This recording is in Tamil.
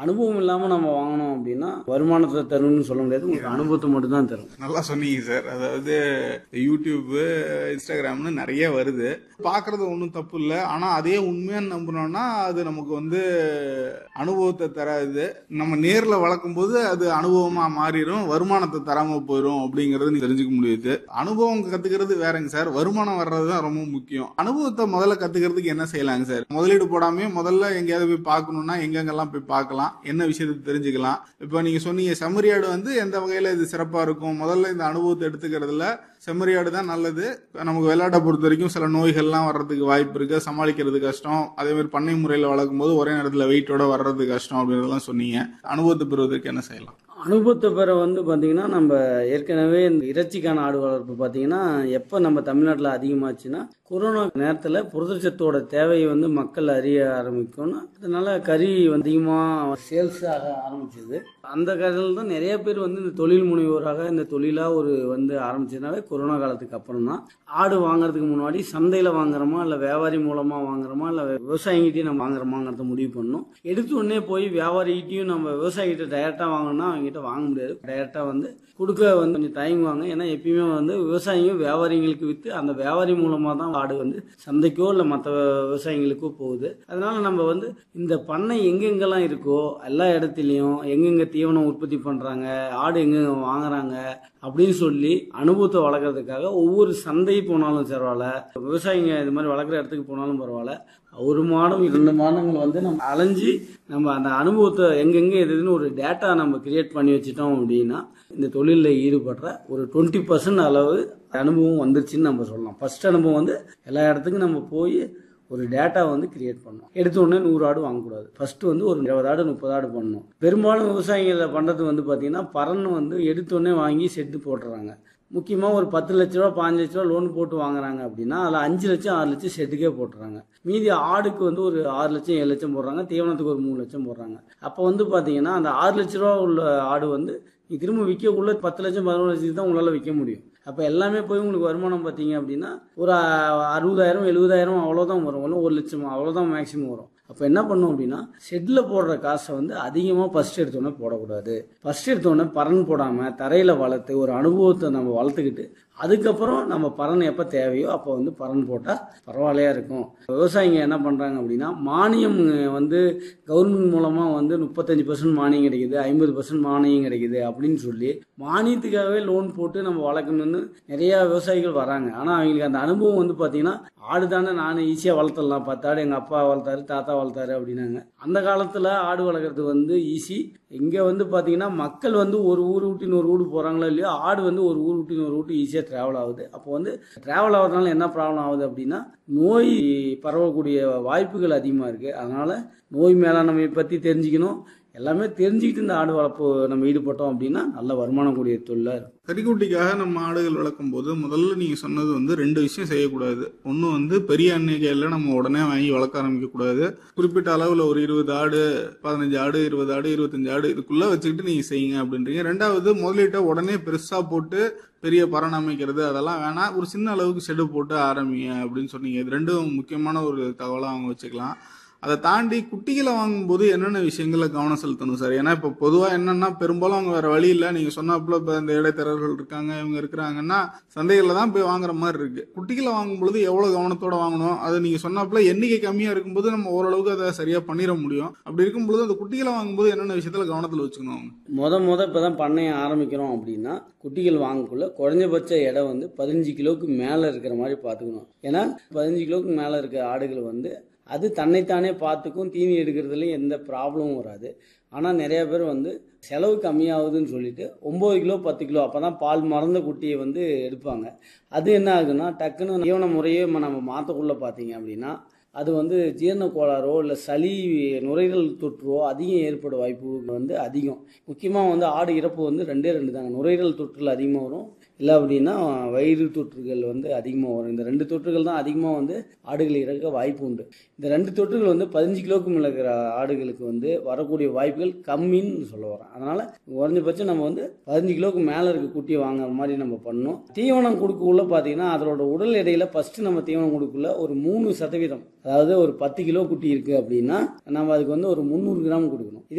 அனுபவம் இல்லாமல் நம்ம வாங்கினோம் அப்படின்னா வருமானத்தை தரும்னு சொல்ல முடியாது உங்களுக்கு அனுபவத்தை மட்டும் தான் தரும் நல்லா சொன்னீங்க சார் அதாவது யூடியூப் இன்ஸ்டாகிராம்னு நிறைய வருது பாக்குறது ஒன்றும் தப்பு இல்லை ஆனா அதே உண்மையான நம்புனோம்னா அது நமக்கு வந்து அனுபவத்தை தராது நம்ம நேர்ல வளர்க்கும் போது அது அனுபவமா மாறிடும் வருமானத்தை தராம போயிடும் அப்படிங்கறது நீங்க தெரிஞ்சுக்க முடியுது அனுபவம் கத்துக்கிறது வேறங்க சார் வருமானம் வர்றது தான் ரொம்ப முக்கியம் அனுபவத்தை முதல்ல கத்துக்கிறதுக்கு என்ன செய்யலாங்க சார் முதலீடு போடாமே முதல்ல எங்கேயாவது போய் பார்க்கணும்னா எங்கெங்கெல்லாம் போய் பார்க்கலாம் என்ன விஷயத்தை தெரிஞ்சுக்கலாம் இப்போ நீங்க சொன்னீங்க செம்மறியாடு வந்து எந்த வகையில இது சிறப்பா இருக்கும் முதல்ல இந்த அனுபவத்தை எடுத்துக்கிறதுல செம்மறியாடு தான் நல்லது நமக்கு விளையாட்டை பொறுத்த வரைக்கும் சில நோய்கள்லாம் வர்றதுக்கு வாய்ப்பு இருக்கு சமாளிக்கிறது கஷ்டம் அதே மாதிரி பண்ணை முறையில் வளர்க்கும் போது ஒரே நேரத்தில் வெயிட்டோட வர்றது கஷ்டம் அப்படின்றதெல்லாம் சொன்னீங்க அனுபவத்தை பெறுவதற்கு என்ன செய்யலாம் அனுபவத்தை பெற வந்து பார்த்தீங்கன்னா நம்ம ஏற்கனவே இந்த இறைச்சிக்கான ஆடு வளர்ப்பு பார்த்தீங்கன்னா எப்போ நம்ம தமிழ்நாட்டில் அதிகமாச்சுன்னா கொரோனா நேரத்தில் புரதச்சத்தோட தேவையை வந்து மக்கள் அறிய ஆரம்பிக்கும்னு அதனால கறி வந்து அதிகமாக சேல்ஸ் ஆக ஆரம்பிச்சது அந்த காலத்தில் தான் நிறைய பேர் வந்து இந்த தொழில் முனைவோராக இந்த தொழிலாக ஒரு வந்து ஆரம்பிச்சதுனாவே கொரோனா காலத்துக்கு அப்புறம் தான் ஆடு வாங்குறதுக்கு முன்னாடி சந்தையில் வாங்குறோமா இல்லை வியாபாரி மூலமாக வாங்குறோமா இல்லை விவசாயிகிட்டையும் நம்ம வாங்குறோமாங்கிறத முடிவு பண்ணணும் எடுத்த உடனே போய் வியாபாரிகிட்டையும் நம்ம விவசாயிகிட்ட டைரெக்டாக வாங்கினா அவங்ககிட்ட வாங்க முடியாது டைரெக்டாக வந்து கொடுக்க வந்து கொஞ்சம் தயங்குவாங்க ஏன்னா எப்பயுமே வந்து விவசாயிங்க வியாபாரிங்களுக்கு விற்று அந்த வியாபாரி மூலமாக தான் ஆடு வந்து சந்தைக்கோ இல்லை மற்ற விவசாயிங்களுக்கோ போகுது அதனால நம்ம வந்து இந்த பண்ணை எங்கெங்கெல்லாம் இருக்கோ எல்லா இடத்துலையும் எங்கெங்க தீவனம் உற்பத்தி பண்ணுறாங்க ஆடு எங்கெங்க வாங்குறாங்க அப்படின்னு சொல்லி அனுபவத்தை வளர்க்குறதுக்காக ஒவ்வொரு சந்தை போனாலும் பரவாயில்ல விவசாயிங்க இது மாதிரி வளர்க்குற இடத்துக்கு போனாலும் பரவாயில்ல ஒரு மாதம் இரண்டு மாதங்கள் வந்து நம்ம அலைஞ்சு நம்ம அந்த அனுபவத்தை எங்கெங்கே எதுன்னு ஒரு டேட்டா நம்ம கிரியேட் பண்ணி வச்சுட்டோம் அப்படின்னா இந்த தொழிலில் ஈடுபடுற ஒரு டுவெண்ட்டி பர்சன்ட் அளவு அனுபவம் வந்துருச்சுன்னு நம்ம சொல்லலாம் ஃபர்ஸ்ட் அனுபவம் வந்து எல்லா இடத்துக்கும் நம்ம போய் ஒரு டேட்டா வந்து கிரியேட் பண்ணணும் எடுத்த உடனே நூறு ஆடு வாங்கக்கூடாது ஃபர்ஸ்ட் வந்து ஒரு இருபது ஆடு முப்பது ஆடு பண்ணணும் பெரும்பாலும் விவசாயிகளை பண்ணுறது வந்து பார்த்தீங்கன்னா பறன்னு வந்து எடுத்த உடனே வாங்கி செட்டு போட்டுறாங்க முக்கியமாக ஒரு பத்து லட்ச ரூபா பாஞ்சு லட்ச ரூபா லோன் போட்டு வாங்குறாங்க அப்படின்னா அதில் அஞ்சு லட்சம் ஆறு லட்சம் ஷெட்டுக்கே போட்டுறாங்க மீதி ஆடுக்கு வந்து ஒரு ஆறு லட்சம் ஏழு லட்சம் போடுறாங்க தீவனத்துக்கு ஒரு மூணு லட்சம் போடுறாங்க அப்போ வந்து பார்த்தீங்கன்னா அந்த ஆறு லட்ச ரூபா உள்ள ஆடு வந்து நீ திரும்ப விற்கக்குள்ள பத்து லட்சம் பதினொன்று லட்சத்துக்கு தான் உங்களால் விற்க முடியும் அப்போ எல்லாமே போய் உங்களுக்கு வருமானம் பார்த்தீங்க அப்படின்னா ஒரு அறுபதாயிரம் எழுபதாயிரம் அவ்வளோதான் வரும் ஒன்றும் ஒரு லட்சம் அவ்வளோதான் மேக்ஸிமம் வரும் அப்போ என்ன பண்ணும் அப்படின்னா ஷெட்டில் போடுற காசை வந்து அதிகமாக ஃபஸ்ட் எடுத்தோடனே போடக்கூடாது ஃபஸ்ட் எடுத்தோடனே பறன் போடாமல் தரையில் வளர்த்து ஒரு அனுபவத்தை நம்ம வளர்த்துக்கிட்டு அதுக்கப்புறம் நம்ம பறன் எப்போ தேவையோ அப்போ வந்து பறன் போட்டால் பரவாயில்லையா இருக்கும் விவசாயிங்க என்ன பண்ணுறாங்க அப்படின்னா மானியம் வந்து கவர்மெண்ட் மூலமாக வந்து முப்பத்தஞ்சு பர்சன்ட் மானியம் கிடைக்குது ஐம்பது பர்சன்ட் மானியம் கிடைக்குது அப்படின்னு சொல்லி மானியத்துக்காகவே லோன் போட்டு நம்ம வளர்க்கணும்னு நிறையா விவசாயிகள் வராங்க ஆனால் அவங்களுக்கு அந்த அனுபவம் வந்து பார்த்தீங்கன்னா ஆடு தானே நானும் ஈஸியாக வளர்த்துடலாம் பத்து ஆடு எங்கள் அப்பா வளர்த்தாரு தாத்தா வளர்த்தாரு அப்படின்னாங்க அந்த காலத்தில் ஆடு வளர்க்குறது வந்து ஈஸி இங்கே வந்து பார்த்தீங்கன்னா மக்கள் வந்து ஒரு ஊர் விட்டு இன்னொரு ஊர் போகிறாங்களோ இல்லையோ ஆடு வந்து ஒரு ஊர் விட்டு இன்னொரு ஊட்டு ஈஸியாக ட்ராவல் ஆகுது அப்போ வந்து ட்ராவல் ஆகிறதுனால என்ன ப்ராப்ளம் ஆகுது அப்படின்னா நோய் பரவக்கூடிய வாய்ப்புகள் அதிகமாக இருக்குது அதனால் நோய் மேலாண்மை பற்றி தெரிஞ்சுக்கணும் எல்லாமே தெரிஞ்சுக்கிட்டு இந்த ஆடு வளர்ப்பு நம்ம ஈடுபட்டோம் அப்படின்னா நல்ல வருமானம் கூடிய தொழிலாக இருக்கும் கறிக்குட்டிக்காக நம்ம ஆடுகள் வளர்க்கும் போது முதல்ல நீங்க சொன்னது வந்து ரெண்டு விஷயம் செய்யக்கூடாது ஒன்று வந்து பெரிய எண்ணிக்கையில் நம்ம உடனே வாங்கி வளர்க்க ஆரம்பிக்க கூடாது குறிப்பிட்ட அளவில் ஒரு இருபது ஆடு பதினஞ்சு ஆடு இருபது ஆடு இருபத்தஞ்சு ஆடு இதுக்குள்ள வச்சுக்கிட்டு நீங்க செய்யுங்க அப்படின்றீங்க ரெண்டாவது முதலீட்டை உடனே பெருசா போட்டு பெரிய பரண் அமைக்கிறது அதெல்லாம் வேணாம் ஒரு சின்ன அளவுக்கு ஷெடு போட்டு ஆரம்பிங்க அப்படின்னு சொன்னீங்க இது ரெண்டும் முக்கியமான ஒரு தகவலாக அவங்க வச்சுக்கலாம் அதை தாண்டி குட்டிகளை வாங்கும்போது என்னென்ன விஷயங்கள கவனம் செலுத்தணும் சார் ஏன்னா இப்போ பொதுவாக என்னன்னா பெரும்பாலும் அவங்க வேற வழி இல்லை நீங்கள் சொன்னாப்புல இப்போ இந்த இடைத்தரகர்கள் இருக்காங்க இவங்க இருக்கிறாங்கன்னா சந்தைகளில் தான் போய் வாங்குற மாதிரி இருக்கு குட்டிகளை வாங்கும்பொழுது எவ்வளோ கவனத்தோட வாங்கணும் அது நீங்கள் சொன்னாப்புல எண்ணிக்கை கம்மியாக இருக்கும்போது நம்ம ஓரளவுக்கு அதை சரியாக பண்ணிட முடியும் அப்படி இருக்கும்பொழுது அந்த குட்டிகளை வாங்கும்போது என்னென்ன விஷயத்துல கவனத்தில் வச்சுக்கணும் அவங்க முத முத இப்போ தான் பண்ணைய ஆரம்பிக்கிறோம் அப்படின்னா குட்டிகள் வாங்கக்குள்ள குறைஞ்சபட்ச எடை வந்து பதினஞ்சு கிலோவுக்கு மேலே இருக்கிற மாதிரி பார்த்துக்கணும் ஏன்னா பதினஞ்சு கிலோவுக்கு மேலே இருக்கிற ஆடுகள் வந்து அது தன்னைத்தானே பார்த்துக்கும் தீனி எடுக்கிறதுலையும் எந்த ப்ராப்ளமும் வராது ஆனால் நிறைய பேர் வந்து செலவு கம்மியாகுதுன்னு சொல்லிட்டு ஒம்பது கிலோ பத்து கிலோ அப்போ தான் பால் மறந்த குட்டியை வந்து எடுப்பாங்க அது என்ன ஆகுதுன்னா டக்குன்னு தீவன முறையே நம்ம மாற்றக்குள்ளே பார்த்தீங்க அப்படின்னா அது வந்து ஜீரண கோளாறோ இல்லை சளி நுரையீரல் தொற்றோ அதிகம் ஏற்பட வாய்ப்பு வந்து அதிகம் முக்கியமாக வந்து ஆடு இறப்பு வந்து ரெண்டே ரெண்டு தாங்க நுரையீரல் தொற்றுகள் அதிகமாக வரும் இல்லை அப்படின்னா வயிறு தொற்றுகள் வந்து அதிகமாக வரும் இந்த ரெண்டு தொற்றுகள் தான் அதிகமாக வந்து ஆடுகள் இறக்க வாய்ப்பு உண்டு இந்த ரெண்டு தொற்றுகள் வந்து பதினஞ்சு கிலோக்கு மேலே இருக்கிற ஆடுகளுக்கு வந்து வரக்கூடிய வாய்ப்புகள் கம்மின்னு சொல்ல வரேன் அதனால் குறைஞ்சபட்சம் நம்ம வந்து பதினஞ்சு கிலோக்கு மேலே இருக்க குட்டியை வாங்குற மாதிரி நம்ம பண்ணணும் தீவனம் கொடுக்கக்குள்ள பார்த்தீங்கன்னா அதோட உடல் எடையில ஃபஸ்ட்டு நம்ம தீவனம் கொடுக்கல ஒரு மூணு சதவீதம் அதாவது ஒரு பத்து கிலோ குட்டி இருக்குது அப்படின்னா நம்ம அதுக்கு வந்து ஒரு முந்நூறு கிராம் கொடுக்கணும் இது